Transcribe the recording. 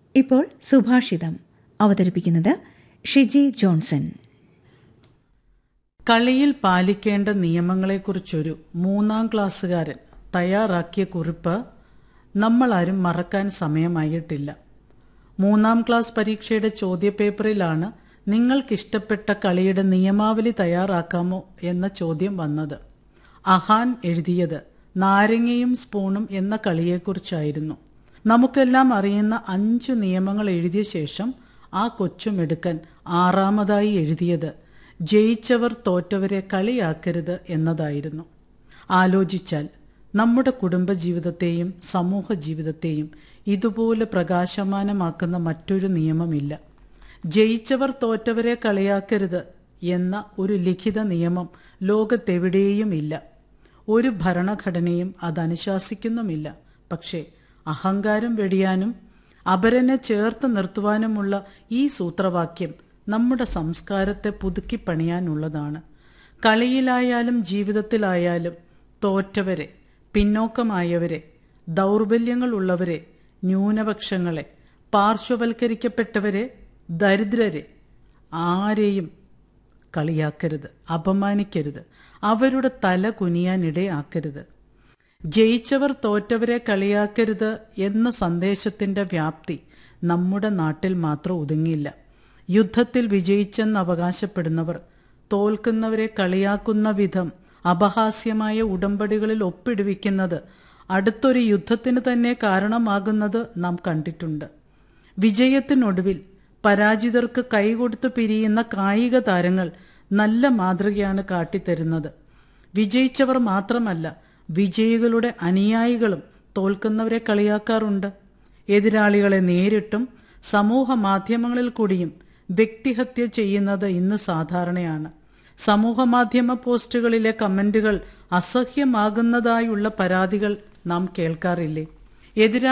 ഇപ്പോൾ സുഭാഷിതം അവതരിപ്പിക്കുന്നത് ഷിജി ജോൺസൺ കളിയിൽ പാലിക്കേണ്ട നിയമങ്ങളെക്കുറിച്ചൊരു മൂന്നാം ക്ലാസ്സുകാരൻ തയ്യാറാക്കിയ കുറിപ്പ് നമ്മളാരും മറക്കാൻ സമയമായിട്ടില്ല മൂന്നാം ക്ലാസ് പരീക്ഷയുടെ ചോദ്യപേപ്പറിലാണ് നിങ്ങൾക്കിഷ്ടപ്പെട്ട കളിയുടെ നിയമാവലി തയ്യാറാക്കാമോ എന്ന ചോദ്യം വന്നത് അഹാൻ എഴുതിയത് നാരങ്ങയും സ്പൂണും എന്ന കളിയെക്കുറിച്ചായിരുന്നു നമുക്കെല്ലാം അറിയുന്ന അഞ്ചു നിയമങ്ങൾ എഴുതിയ ശേഷം ആ കൊച്ചുമെടുക്കൻ ആറാമതായി എഴുതിയത് ജയിച്ചവർ തോറ്റവരെ കളിയാക്കരുത് എന്നതായിരുന്നു ആലോചിച്ചാൽ നമ്മുടെ കുടുംബജീവിതത്തെയും സമൂഹ ജീവിതത്തെയും ഇതുപോലെ പ്രകാശമാനമാക്കുന്ന മറ്റൊരു നിയമമില്ല ജയിച്ചവർ തോറ്റവരെ കളിയാക്കരുത് എന്ന ഒരു ലിഖിത നിയമം ലോകത്തെവിടെയും ഇല്ല ഒരു ഭരണഘടനയും അതനുശാസിക്കുന്നുമില്ല പക്ഷേ അഹങ്കാരം വെടിയാനും അപരനെ ചേർത്ത് നിർത്തുവാനുമുള്ള ഈ സൂത്രവാക്യം നമ്മുടെ സംസ്കാരത്തെ പുതുക്കി പണിയാനുള്ളതാണ് കളിയിലായാലും ജീവിതത്തിലായാലും തോറ്റവരെ പിന്നോക്കമായവരെ ദൗർബല്യങ്ങളുള്ളവരെ ന്യൂനപക്ഷങ്ങളെ പാർശ്വവൽക്കരിക്കപ്പെട്ടവരെ ദരിദ്രരെ ആരെയും കളിയാക്കരുത് അപമാനിക്കരുത് അവരുടെ തല കുനിയാനിടയാക്കരുത് ജയിച്ചവർ തോറ്റവരെ കളിയാക്കരുത് എന്ന സന്ദേശത്തിന്റെ വ്യാപ്തി നമ്മുടെ നാട്ടിൽ മാത്രം ഒതുങ്ങിയില്ല യുദ്ധത്തിൽ വിജയിച്ചെന്ന് അവകാശപ്പെടുന്നവർ തോൽക്കുന്നവരെ കളിയാക്കുന്ന വിധം അപഹാസ്യമായ ഉടമ്പടികളിൽ ഒപ്പിടുവിക്കുന്നത് അടുത്തൊരു യുദ്ധത്തിന് തന്നെ കാരണമാകുന്നത് നാം കണ്ടിട്ടുണ്ട് വിജയത്തിനൊടുവിൽ പരാജിതർക്ക് കൈകൊടുത്ത് പിരിയുന്ന കായിക താരങ്ങൾ നല്ല മാതൃകയാണ് കാട്ടിത്തരുന്നത് വിജയിച്ചവർ മാത്രമല്ല വിജയികളുടെ അനുയായികളും തോൽക്കുന്നവരെ കളിയാക്കാറുണ്ട് എതിരാളികളെ നേരിട്ടും സമൂഹ മാധ്യമങ്ങളിൽ കൂടിയും വ്യക്തിഹത്യ ചെയ്യുന്നത് ഇന്ന് സാധാരണയാണ് സമൂഹ മാധ്യമ പോസ്റ്റുകളിലെ കമന്റുകൾ അസഹ്യമാകുന്നതായുള്ള പരാതികൾ നാം കേൾക്കാറില്ലേ എതിരാ